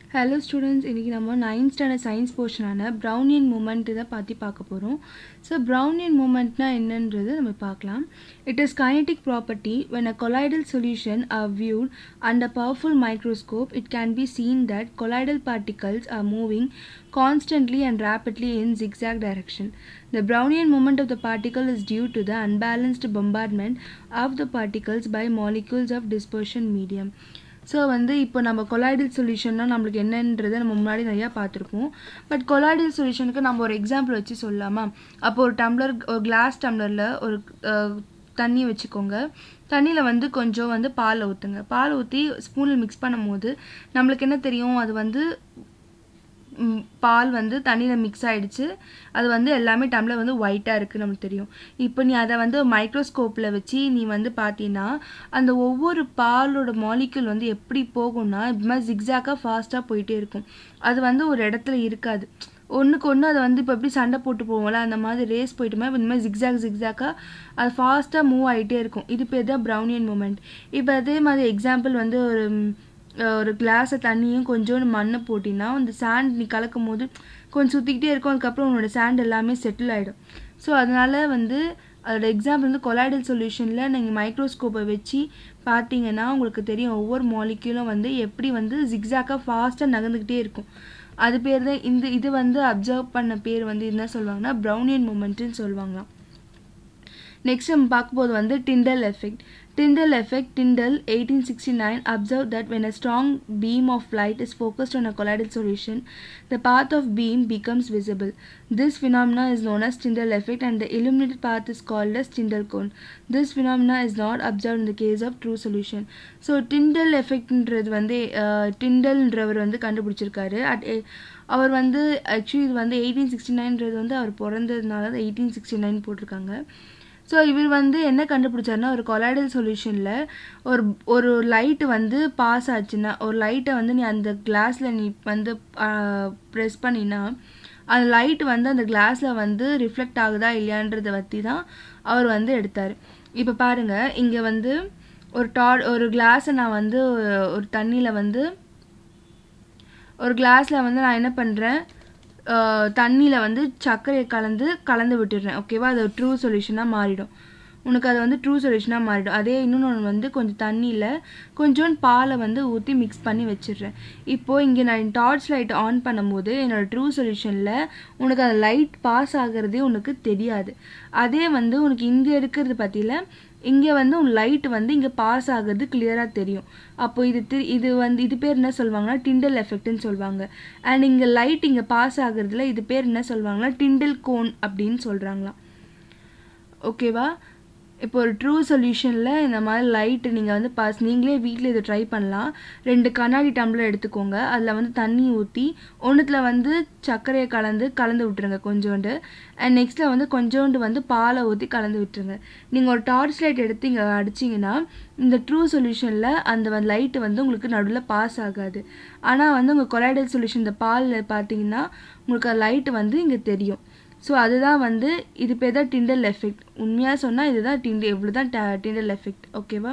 Hello students இன்றைக்கி நம்ம ninth standard science போர்ஷனான ப்ரௌனியன் மூமெண்ட் இதை பற்றி பார்க்க போகிறோம் ஸோ ப்ரௌனியன் மூமெண்ட்னா என்னன்றது நம்ம பார்க்கலாம் it is kinetic property when a colloidal solution are viewed under powerful microscope it can be seen that colloidal particles are moving constantly and rapidly in zigzag direction. The Brownian moment of the particle is due to the unbalanced bombardment of the particles by molecules of dispersion medium. So வந்து இப்போ நம்ம colloidal சொல்யூஷன்னா நம்மளுக்கு என்னன்றதை நம்ம முன்னாடி நிறையா பார்த்துருக்கோம் but colloidal சொல்யூஷனுக்கு நம்ம ஒரு எக்ஸாம்பிள் வச்சு சொல்லலாமா அப்போ ஒரு டம்ளர் ஒரு கிளாஸ் டம்ளரில் ஒரு அஹ், தண்ணி வச்சுக்கோங்க தண்ணியில் வந்து கொஞ்சம் வந்து பால் ஊற்றுங்க பால் ஊற்றி ஸ்பூனில் மிக்ஸ் பண்ணும்போது நம்மளுக்கு என்ன தெரியும் அது வந்து ம், பால் வந்து தண்ணியில் மிக்ஸ் ஆயிடுச்சு அது வந்து எல்லாமே டம்ளர் வந்து ஒயிட்டாக இருக்குது நமக்கு தெரியும் இப்போ நீ அதை வந்து மைக்ரோஸ்கோப்பில் வச்சு நீ வந்து பார்த்தீங்கன்னா அந்த ஒவ்வொரு பாலோட மாலிக்யூல் வந்து எப்படி போகும்னா இது மாதிரி ஜிக்ஸாக்காக ஃபாஸ்ட்டாக போயிட்டே இருக்கும் அது வந்து ஒரு இடத்துல இருக்காது ஒன்றுக்கு ஒன்று அதை வந்து இப்போ எப்படி சண்டை போட்டு போவோம்ல அந்த மாதிரி ரேஸ் போயிட்டுமே இந்த மாதிரி ஜிக்ஸாக் ஜிக்ஸாக்காக அது ஃபாஸ்ட்டாக மூவ் ஆகிட்டே இருக்கும் இது பேர் தான் ப்ரௌனியன் மூமெண்ட் இப்போ அதே மாதிரி எக்ஸாம்பிள் வந்து ஒரு ம், அஹ் ஒரு கிளாஸை தண்ணியும் கொஞ்சோண்டு மண்ணை போட்டினா அந்த சாண்ட் நீ கலக்கும் போது கொஞ்சம் சுற்றிக்கிட்டே இருக்கும் அதுக்கப்புறம் உன்னோட சாண்ட் எல்லாமே செட்டில் ஆகிடும் ஸோ அதனால வந்து அதோட எக்ஸாம்பிள் வந்து கொலாய்டல் சொல்யூஷனில் நீங்கள் மைக்ரோஸ்கோப்பை வச்சு பார்த்தீங்கன்னா உங்களுக்கு தெரியும் ஒவ்வொரு மாலிக்யூலும் வந்து எப்படி வந்து ஜிக்ஸாக்காக ஃபாஸ்ட்டாக நகர்ந்துக்கிட்டே இருக்கும் அது பேர் தான் இந்த இது வந்து அப்சர்வ் பண்ண பேர் வந்து என்ன சொல்லுவாங்கன்னா ப்ரௌனியன் மூமெண்ட்டுன்னு சொல்லுவாங்களாம் நெக்ஸ்ட் நம்ம பார்க்க போது வந்து Tyndall effect Tyndall effect Tyndall eighteen sixty nine observe that when a strong beam of light is focused on a colloidal solution the path of beam becomes visible. This phenomena is known as Tyndall effect and the illuminated path is called as Tyndall cone. This phenomena is not observed in the case of true solution. So Tyndall எஃபெக்ட்ன்றது வந்து டிண்டல்ன்றவர் வந்து கண்டுபிடிச்சிருக்காரு at அவர் வந்து actually இது வந்து eighteen sixty நைன்றது வந்து அவர் பிறந்ததுனால தான் எயிட்டீன் சிக்ஸ்டி நைன் போட்டிருக்காங்க ஸோ இவர் வந்து என்ன கண்டுபிடிச்சாருன்னா ஒரு கொலாய்டல் சொல்யூஷனில் ஒரு ஒரு லைட்டு வந்து பாஸ் ஆச்சுன்னா ஒரு லைட்டை வந்து நீ அந்த கிளாஸில் நீ வந்து ப்ரெஸ் பண்ணினா அந்த லைட் வந்து அந்த கிளாஸில் வந்து ரிஃப்ளெக்ட் ஆகுதா இல்லையான்றதை பற்றி தான் அவர் வந்து எடுத்தார் இப்போ பாருங்கள் இங்கே வந்து ஒரு டா ஒரு கிளாஸை நான் வந்து ஒரு தண்ணியில் வந்து ஒரு கிளாஸில் வந்து நான் என்ன பண்ணுறேன் தண்ணியில் வந்து சர்க்கரையை கலந்து கலந்து விட்டுடுறேன் ஓகேவா அது ட்ரூ சொல்யூஷனாக மாறிடும் உனக்கு அது வந்து ட்ரூ சொல்யூஷனாக மாறிடும் அதே இன்னொன்று வந்து கொஞ்சம் தண்ணியில் கொஞ்சோண்டு பாலை வந்து ஊற்றி மிக்ஸ் பண்ணி வச்சிடுறேன் இப்போது இங்கே நான் டார்ச் லைட் ஆன் பண்ணும்போது என்னோடய ட்ரூ சொல்யூஷனில் உனக்கு அந்த லைட் பாஸ் ஆகிறதே உனக்கு தெரியாது அதே வந்து உனக்கு இங்கே இருக்கிறது பற்றியில் இங்கே வந்து உன் லைட் வந்து இங்கே பாஸ் ஆகுறது கிளியராக தெரியும் அப்போ இது திரு இது வந்து இது பேர் என்ன சொல்லுவாங்கன்னா டிண்டல் எஃபெக்ட்னு சொல்லுவாங்க அண்ட் இங்கே லைட் இங்கே பாஸ் ஆகுறதுல இது பேர் என்ன சொல்லுவாங்கன்னா டிண்டல் கோன் அப்படின்னு சொல்கிறாங்களாம் ஓகேவா இப்போ ஒரு ட்ரூ சொல்யூஷனில் இந்த மாதிரி லைட்டு நீங்கள் வந்து பாஸ் நீங்களே வீட்டில் இதை ட்ரை பண்ணலாம் ரெண்டு கண்ணாடி டம்ளர் எடுத்துக்கோங்க அதில் வந்து தண்ணி ஊற்றி ஒன்றுத்தில் வந்து சர்க்கரையை கலந்து கலந்து விட்டுருங்க கொஞ்சோண்டு அண்ட் நெக்ஸ்ட்டில் வந்து கொஞ்சோண்டு வந்து பாலை ஊற்றி கலந்து விட்டுருங்க நீங்கள் ஒரு டார்ச் லைட் எடுத்து இங்கே அடிச்சிங்கன்னா இந்த ட்ரூ சொல்யூஷனில் அந்த லைட்டு வந்து உங்களுக்கு நடுவில் பாஸ் ஆகாது ஆனால் வந்து உங்கள் கொலாய்டல் சொல்யூஷன் இந்த பாலில் பார்த்தீங்கன்னா உங்களுக்கு லைட்டு வந்து இங்கே தெரியும் ஸோ அதுதான் வந்து இது பேர் தான் டிண்டல் எஃபெக்ட் உண்மையாக சொன்னால் இதுதான் டிண்டல் இவ்வளோ தான் டிண்டல் எஃபெக்ட் ஓகேவா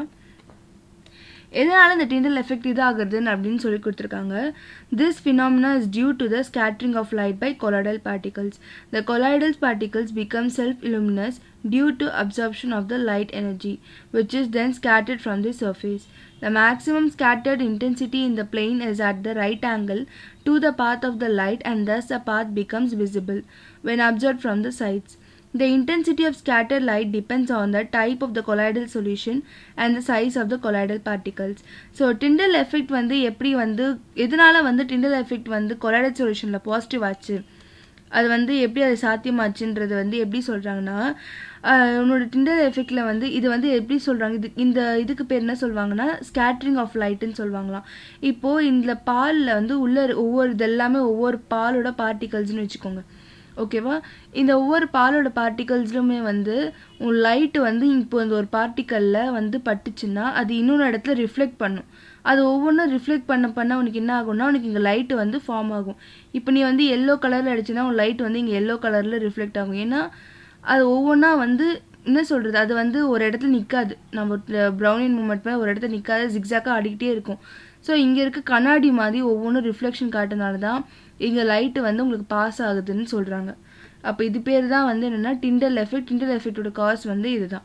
எதனால இந்த டிண்டல் எஃபெக்ட் இதாகுதுன்னு அப்படின்னு சொல்லி கொடுத்துருக்காங்க this phenomena is due to the scattering of light by colloidal particles. The colloidal particles become self-luminous due to absorption of the light energy, which is then scattered from the surface. The maximum scattered intensity in the plane is at the right angle to the path of the light and thus the path becomes visible when observed from the sides. The intensity of scattered light depends on the type of the colloidal solution and the size of the colloidal particles. So Tyndall effect வந்து எப்படி வந்து எதனால வந்து Tyndall effect வந்து colloidal சொல்யூஷனில் positive ஆச்சு அது வந்து எப்படி அது சாத்தியமாச்சுன்றது வந்து எப்படி சொல்கிறாங்கன்னா உன்னோட டிண்டல் எஃபெக்டில் வந்து இது வந்து எப்படி சொல்கிறாங்க இது இந்த இதுக்கு பேர் என்ன சொல்லுவாங்கன்னா ஸ்கேட்ரிங் ஆஃப் லைட்டுன்னு சொல்லுவாங்களாம் இப்போது இந்த பாலில் வந்து உள்ள இரு- ஒவ்வொரு இது எல்லாமே ஒவ்வொரு பாலோட பார்ட்டிகல்ஸ்னு வச்சுக்கோங்க ஓகேவா இந்த ஒவ்வொரு பாலோட பார்ட்டிகல்ஸ்லுமே வந்து உன் லைட்டு வந்து இப்போ இந்த ஒரு பார்ட்டிக்கலில் வந்து பட்டுச்சுன்னா அது இன்னொரு இடத்துல ரிஃப்ளெக்ட் பண்ணும் அது ஒவ்வொன்றும் ரிஃப்ளெக்ட் பண்ண பண்ண உனக்கு என்ன ஆகும்னா உனக்கு இங்கே லைட்டு வந்து ஃபார்ம் ஆகும் இப்போ நீ வந்து எல்லோ கலரில் அடிச்சுன்னா உன் லைட் வந்து இங்கே எல்லோ கலரில் ரிஃப்ளெக்ட் ஆகும் ஏன்னா அது ஒவ்வொன்றா வந்து என்ன சொல்கிறது அது வந்து ஒரு இடத்துல நிற்காது நம்ம ப்ரௌனின் மூமெண்ட் மாதிரி ஒரு இடத்துல நிற்காது ஜிக்ஸாக்காக ஆடிக்கிட்டே இருக்கும் ஸோ இங்கே இருக்க கண்ணாடி மாதிரி ஒவ்வொன்றும் ரிஃப்ளெக்ஷன் காட்டுனால தான் இங்கே லைட்டு வந்து உங்களுக்கு பாஸ் ஆகுதுன்னு சொல்கிறாங்க அப்போ இது பேர் தான் வந்து என்னென்னா டிண்டல் எஃபெக்ட் டிண்டல் எஃபெக்டோட காஸ் வந்து இதுதான்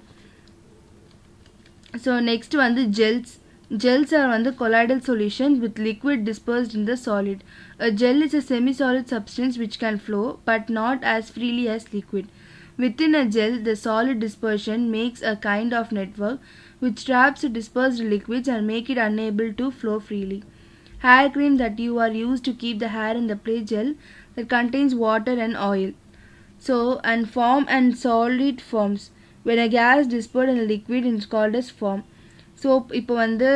ஸோ நெக்ஸ்ட் வந்து ஜெல்ஸ் Gels are வந்து colloidal solutions with liquid dispersed in the solid. A gel is a semi-solid substance which can flow but not as freely as liquid. Within a gel, the solid dispersion makes a kind of network which traps the dispersed liquids and make it unable to flow freely. Hair cream that you are used to keep the hair in the play gel that contains water and oil. So, and form and solid forms. When a gas dispersed in a liquid is called as form. So இப்போ வந்து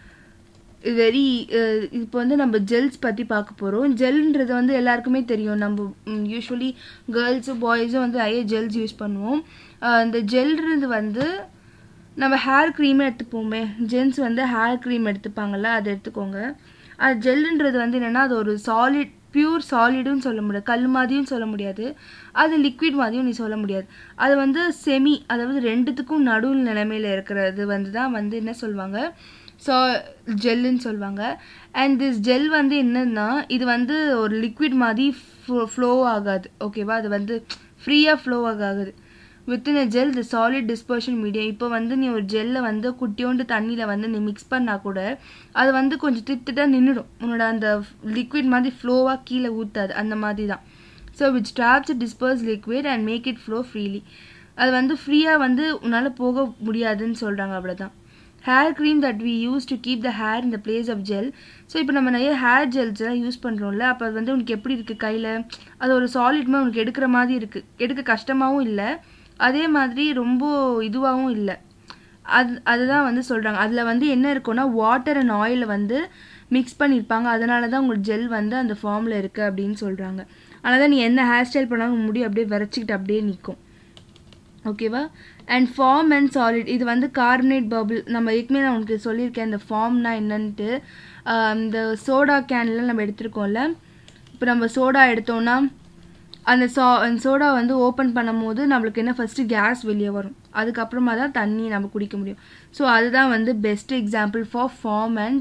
very இப்போ வந்து நம்ம gels பற்றி பார்க்க போகிறோம் ஜெல்ன்றது வந்து எல்லாருக்குமே தெரியும் நம்ம யூஸ்வலி கேர்ள்ஸும் பாய்ஸும் வந்து நிறைய ஜெல்ஸ் யூஸ் பண்ணுவோம் இந்த ஜெல்ன்றது வந்து நம்ம ஹேர் க்ரீமே எடுத்துப்போமே ஜென்ஸ் வந்து ஹேர் க்ரீம் எடுத்துப்பாங்கள்ல அதை எடுத்துக்கோங்க அது ஜெல்லுன்றது வந்து என்னென்னா அது ஒரு சாலிட் பியூர் சாலிடுன்னு சொல்ல முடியாது கல் மாதிரியும் சொல்ல முடியாது அது லிக்விட் மாதிரியும் நீ சொல்ல முடியாது அது வந்து செமி அதாவது ரெண்டுத்துக்கும் நடுவில் நிலைமையில் இருக்கிறது வந்து தான் வந்து என்ன சொல்லுவாங்க ஸோ ஜெல்லுன்னு சொல்லுவாங்க அண்ட் திஸ் ஜெல் வந்து என்னன்னா இது வந்து ஒரு லிக்விட் மாதிரி ஃப்ளோ ஆகாது ஓகேவா அது வந்து ஃப்ரீயாக ஃப்ளோ ஆகாது within a gel the solid dispersion medium இப்போ வந்து நீ ஒரு ஜெல்லை வந்து குட்டியோண்டு தண்ணியில் வந்து நீ மிக்ஸ் பண்ணால் கூட அது வந்து கொஞ்சம் திட்டுட்டாக நின்றுடும் உன்னோட அந்த லிக்விட் மாதிரி ஃப்ளோவாக கீழே ஊற்றாது அந்த மாதிரி தான் so which drops disperse liquid and make it flow freely அது வந்து ஃப்ரீயாக வந்து உன்னால் போக முடியாதுன்னு சொல்கிறாங்க அவ்வளோதான் hair cream that we use to keep the hair இந்த பிளேஸ் ஆஃப் ஜெல் ஸோ இப்போ நம்ம நிறைய ஹேர் ஜெல்ஸ் எல்லாம் யூஸ் பண்ணுறோம்ல அப்போ அது வந்து உனக்கு எப்படி இருக்குது கையில் அது ஒரு சாலிட்மாக உனக்கு எடுக்கிற மாதிரி இருக்குது எடுக்க கஷ்டமாகவும் இல்லை அதே மாதிரி ரொம்ப இதுவாகவும் இல்லை அது அதுதான் வந்து சொல்கிறாங்க அதில் வந்து என்ன இருக்கும்னா வாட்டர் அண்ட் ஆயில் வந்து மிக்ஸ் பண்ணியிருப்பாங்க அதனால தான் உங்களுக்கு ஜெல் வந்து அந்த ஃபார்மில் இருக்குது அப்படின்னு சொல்கிறாங்க ஆனால் தான் நீ என்ன ஹேர் ஸ்டைல் பண்ணாலும் முடி அப்படியே விரைச்சிக்கிட்டு அப்படியே நிற்கும் ஓகேவா அண்ட் ஃபார்ம் அண்ட் சாலிட் இது வந்து கார்பனேட் பபிள் நம்ம ஏற்கனவே நான் உனக்கு சொல்லியிருக்கேன் இந்த ஃபார்ம்னா என்னன்ட்டு இந்த சோடா கேன்லாம் நம்ம எடுத்துருக்கோம்ல இப்போ நம்ம சோடா எடுத்தோம்னா அந்த சோ அந்த சோடா வந்து ஓப்பன் பண்ணும் போது நம்மளுக்கு என்ன ஃபஸ்ட்டு கேஸ் வெளியே வரும் அதுக்கப்புறமா தான் தண்ணி நம்ம குடிக்க முடியும் ஸோ அதுதான் வந்து best example for form and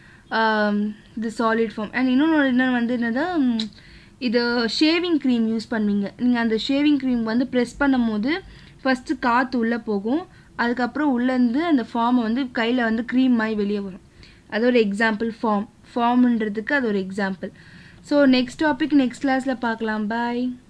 the solid form and இன்னொன்று இன்னொன்று வந்து என்னது இது ஷேவிங் க்ரீம் யூஸ் பண்ணுவீங்க நீங்கள் அந்த ஷேவிங் க்ரீம் வந்து ப்ரெஸ் பண்ணும் போது ஃபஸ்ட்டு காற்று உள்ளே போகும் அதுக்கப்புறம் உள்ளேருந்து அந்த ஃபார்மை வந்து கையில் வந்து க்ரீம் மாதிரி வெளியே வரும் அது ஒரு எக்ஸாம்பிள் ஃபார்ம் ஃபார்ம்ன்றதுக்கு அது ஒரு example so next topic next கிளாஸில் பார்க்கலாம் பாய்